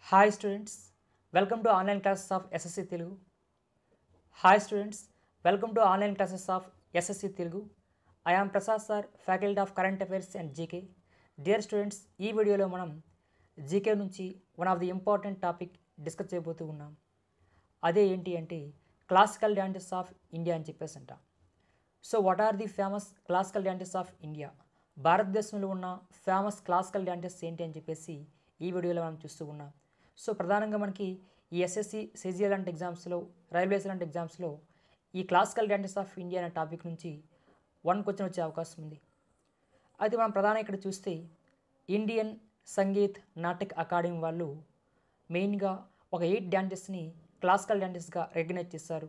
hi students welcome to online classes of SSC Telugu hi students welcome to online classes of SSC Telugu I am Prasad sir faculty of current affairs and GK dear students ఈ వీడియోలో మనం GK నుంచి one of the important topic discuss చేయబోతూ ఉన్నాం అదే ఏంటి అంటే classical dances of India అని చెప్పేసి అంట so what are the famous classical dances of India భారతదేశంలో ఉన్న ఫేమస్ క్లాసికల్ డాన్సెస్ ఏంటి అని చెప్పేసి ఈ వీడియోలో మనం చూస్తూ ఉన్నాం సో ప్రధానంగా మనకి ఈ ఎస్ఎస్సి సిజిఎల్ లాంటి ఎగ్జామ్స్లో రైల్వేస్ లాంటి ఎగ్జామ్స్లో ఈ క్లాసికల్ డాన్సెస్ ఆఫ్ ఇండియా అనే టాపిక్ నుంచి వన్ క్వశ్చన్ వచ్చే అవకాశం ఉంది అయితే మనం ప్రధానంగా ఇక్కడ చూస్తే ఇండియన్ సంగీత్ నాటక్ అకాడమీ వాళ్ళు మెయిన్గా ఒక ఎయిట్ డాన్సెస్ని క్లాసికల్ డాన్సెస్గా రికగ్నైజ్ చేస్తారు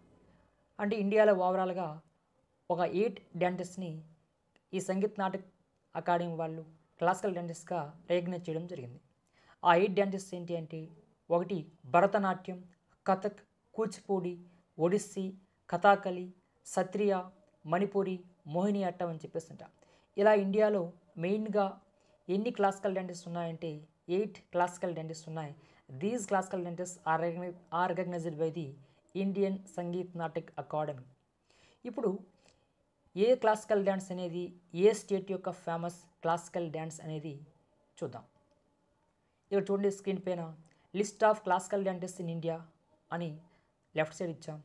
అంటే ఇండియాలో ఓవరాల్గా ఒక ఎయిట్ డాన్సెస్ని ఈ సంగీత్ నాటక్ అకాడమీ వాళ్ళు క్లాసికల్ డాన్సెస్గా రికగ్నైజ్ చేయడం జరిగింది ఆ ఎయిట్ డాన్సెస్ ఏంటి అంటే ఒకటి భరతనాట్యం కథక్ కూచిపూడి ఒడిస్సీ కథాకళి సత్రియ మణిపూరి మోహిని అట్టం అని చెప్పేసి అంట ఇలా ఇండియాలో మెయిన్గా ఎన్ని క్లాసికల్ డాన్సెస్ ఉన్నాయంటే ఎయిట్ క్లాసికల్ డాన్సెస్ ఉన్నాయి these classical dances are are recognised by the Indian Sangeet Natak Academy ఇప్పుడు ఏ క్లాసికల్ డ్యాన్స్ అనేది ఏ స్టేట్ యొక్క ఫేమస్ క్లాసికల్ డ్యాన్స్ అనేది చూద్దాం ఇక్కడ చూడండి స్క్రీన్ పైన list of classical dances in India అని లెఫ్ట్ సైడ్ ఇచ్చాం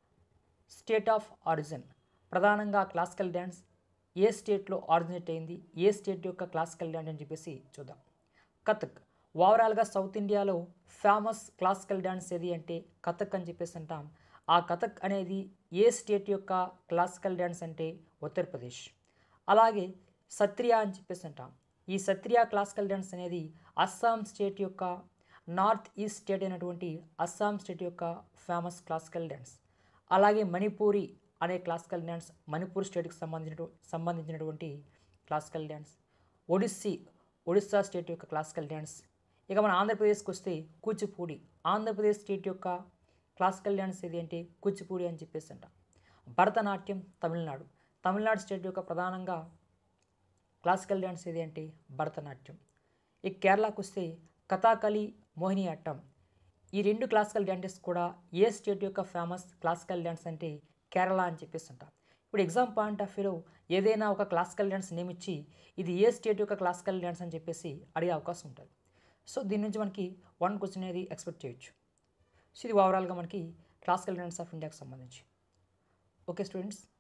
స్టేట్ ఆఫ్ ఆరిజిన్ ప్రధానంగా క్లాసికల్ డ్యాన్స్ ఏ స్టేట్లో ఆరిజినేట్ అయింది ఏ స్టేట్ యొక్క క్లాసికల్ డ్యాన్స్ అని చెప్పేసి చూద్దాం కథక్ ఓవరాల్గా సౌత్ ఇండియాలో ఫేమస్ క్లాసికల్ డ్యాన్స్ ఏది అంటే కథక్ అని చెప్పేసి అంటాం ఆ కథక్ అనేది ఏ స్టేట్ యొక్క క్లాసికల్ డ్యాన్స్ అంటే ఉత్తరప్రదేశ్ అలాగే సత్రియా అని చెప్పేసి అంటాం ఈ సత్రియా క్లాసికల్ డ్యాన్స్ అనేది అస్సాం స్టేట్ యొక్క నార్త్ ఈస్ట్ స్టేట్ అయినటువంటి అస్సాం స్టేట్ యొక్క ఫేమస్ క్లాసికల్ డ్యాన్స్ అలాగే మణిపూరి అనే క్లాసికల్ డ్యాన్స్ మణిపూర్ స్టేట్కి సంబంధించిన సంబంధించినటువంటి classical dance Odissi Odissa state యొక్క క్లాసికల్ డ్యాన్స్ ఇక మన ఆంధ్రప్రదేశ్కి వస్తే కూచిపూడి ఆంధ్రప్రదేశ్ స్టేట్ యొక్క క్లాసికల్ డ్యాన్స్ ఏది అంటే కూచిపూడి అని చెప్పేసి అంట భరతనాట్యం తమిళనాడు తమిళనాడు స్టేట్ యొక్క ప్రధానంగా క్లాసికల్ డ్యాన్స్ ఏది అంటే భరతనాట్యం ఇక కేరళకు వస్తే కథాకళి మోహిని అట్టం ఈ రెండు క్లాసికల్ డ్యాన్సెస్ కూడా ఏ స్టేట్ యొక్క ఫేమస్ క్లాసికల్ డ్యాన్స్ అంటే కేరళ అని చెప్పేసి అంట ఇప్పుడు ఎగ్జామ్ పాయింట్ ఆఫ్ వ్యూలో ఏదైనా ఒక క్లాసికల్ డ్యాన్స్ నేమ్ ఇచ్చి ఇది ఏ స్టేట్ యొక్క క్లాసికల్ డ్యాన్స్ అని చెప్పేసి అడిగే అవకాశం ఉంటుంది సో దీని నుంచి మనకి వన్ క్వశ్చన్ అనేది ఎక్స్పెక్ట్ చేయొచ్చు సో ఇది ఓవరాల్గా మనకి క్లాసికల్ డ్యాన్స్ ఆఫ్ ఇండియాకి సంబంధించి ఓకే స్టూడెంట్స్